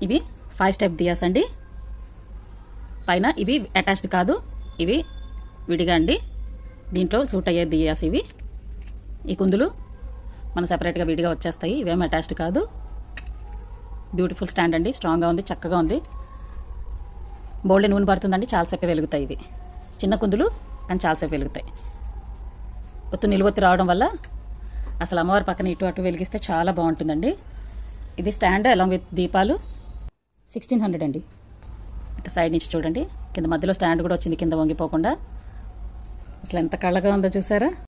ఇవి five step diyas అండి పైన ఇవి అటాచ్డ్ కాదు ఇవి విడిగా అండి దీంట్లో సూట్ అయ్యే దియాస్ ఇవి ఈ కుందులు మన సెపరేట్గా విడిగా వచ్చేస్తాయి ఇవేం అటాచ్డ్ కాదు బ్యూటిఫుల్ స్టాండ్ అండి స్ట్రాంగ్గా ఉంది చక్కగా ఉంది బోల్డ్ నూనె పడుతుందండి చాలాసేపు వెలుగుతాయి ఇవి చిన్న కుందులు కానీ చాలాసేపు వెలుగుతాయి ఒత్తు నిలువొత్తి రావడం వల్ల అసలు అమ్మవారి పక్కన ఇటు అటు వెలిగిస్తే చాలా బాగుంటుందండి ఇది స్టాండ్ అలాంగ్ విత్ దీపాలు సిక్స్టీన్ హండ్రెడ్ అండి ఇటు సైడ్ నుంచి చూడండి కింద మధ్యలో స్టాండ్ కూడా వచ్చింది కింద వంగిపోకుండా అసలు ఎంత కళ్ళగా ఉందో చూసారా